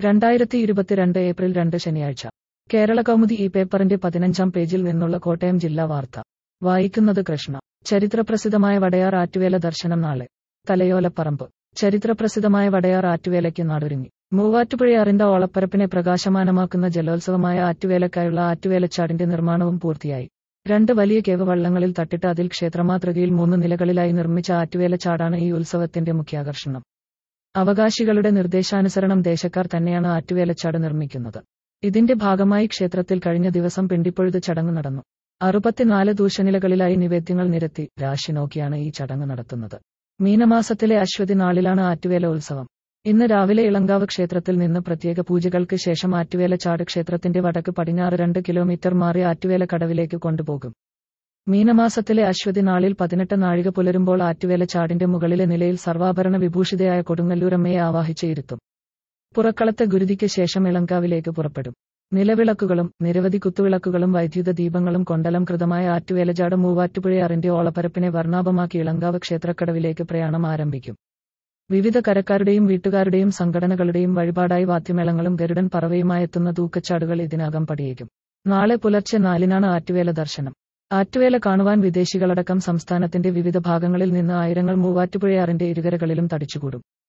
രണ്ടായിരത്തി ഇരുപത്തിരണ്ട് ഏപ്രിൽ രണ്ട് ശനിയാഴ്ച കേരള കൗമുദി ഈ പേപ്പറിന്റെ പതിനഞ്ചാം പേജിൽ നിന്നുള്ള കോട്ടയം ജില്ലാ വാർത്ത വായിക്കുന്നത് കൃഷ്ണ ചരിത്രപ്രസിദ്ധമായ വടയാർ ആറ്റുവേല ദർശനം നാളെ തലയോലപ്പറമ്പ് ചരിത്രപ്രസിദ്ധമായ വടയാർ ആറ്റുവേലയ്ക്ക് നാടൊരുങ്ങി മൂവാറ്റുപുഴയാറിന്റെ ഓളപ്പരപ്പിനെ പ്രകാശമാനമാക്കുന്ന ജലോത്സവമായ ആറ്റുവേലക്കായുള്ള ആറ്റുവേലച്ചാടിന്റെ നിർമ്മാണവും പൂർത്തിയായി രണ്ട് വലിയ കേവ് വള്ളങ്ങളിൽ തട്ടിട്ട് അതിൽ ക്ഷേത്രമാതൃകയിൽ മൂന്ന് നിലകളിലായി നിർമ്മിച്ച ആറ്റുവേലച്ചാടാണ് ഈ ഉത്സവത്തിന്റെ മുഖ്യാകർഷണം അവകാശികളുടെ നിർദ്ദേശാനുസരണം ദേശക്കാർ തന്നെയാണ് ആറ്റുവേലച്ചാട് നിർമ്മിക്കുന്നത് ഇതിന്റെ ഭാഗമായി ക്ഷേത്രത്തിൽ കഴിഞ്ഞ ദിവസം പിണ്ടിപ്പൊഴുത് ചടങ്ങ് നടന്നു അറുപത്തിനാല് ദൂഷനിലകളിലായി നിവേദ്യങ്ങൾ നിരത്തി രാശി നോക്കിയാണ് ഈ ചടങ്ങ് നടത്തുന്നത് മീനമാസത്തിലെ അശ്വതി നാളിലാണ് ആറ്റുവേല ഉത്സവം ഇന്ന് രാവിലെ ഇളങ്കാവ് ക്ഷേത്രത്തിൽ നിന്ന് പ്രത്യേക പൂജകൾക്ക് ശേഷം ആറ്റുവേലച്ചാട് ക്ഷേത്രത്തിന്റെ വടക്ക് പടിഞ്ഞാറ് രണ്ട് കിലോമീറ്റർ മാറി ആറ്റുവേല കടവിലേക്ക് കൊണ്ടുപോകും മീനമാസത്തിലെ അശ്വതി നാളിൽ പതിനെട്ട് നാഴിക പുലരുമ്പോൾ ആറ്റുവേലച്ചാടിന്റെ മുകളിലെ നിലയിൽ സർവാഭരണ വിഭൂഷിതയായ കൊടുങ്ങല്ലൂരമ്മയെ ആവാഹിച്ച് ഇരുത്തും പുറക്കളത്തെ ഗുരുതിക്ക് ശേഷം ഇളങ്കാവിലേക്ക് പുറപ്പെടും നിലവിളക്കുകളും നിരവധി കുത്തുവിളക്കുകളും വൈദ്യുത ദീപങ്ങളും കൊണ്ടലംകൃതമായ ആറ്റുവേലചാട് മൂവാറ്റുപുഴയാറിന്റെ ഓളപ്പരപ്പിനെ വർണ്ണാഭമാക്കി ഇളങ്കാവ് ക്ഷേത്രക്കടവിലേക്ക് പ്രയാണം ആരംഭിക്കും വിവിധ കരക്കാരുടെയും വീട്ടുകാരുടെയും സംഘടനകളുടെയും വഴിപാടായി വാദ്യമേളങ്ങളും ഗരുഡൻ പറവയുമായെത്തുന്ന തൂക്കച്ചാടുകൾ ഇതിനകം പടിയേക്കും നാളെ പുലർച്ചെ നാലിനാണ് ആറ്റുവേല ദർശനം ആറ്റുവേല കാണുവാൻ വിദേശികളടക്കം സംസ്ഥാനത്തിന്റെ വിവിധ ഭാഗങ്ങളിൽ നിന്ന് ആയിരങ്ങൾ മൂവാറ്റുപുഴയാറിന്റെ ഇരുകരകളിലും തടിച്ചുകൂടും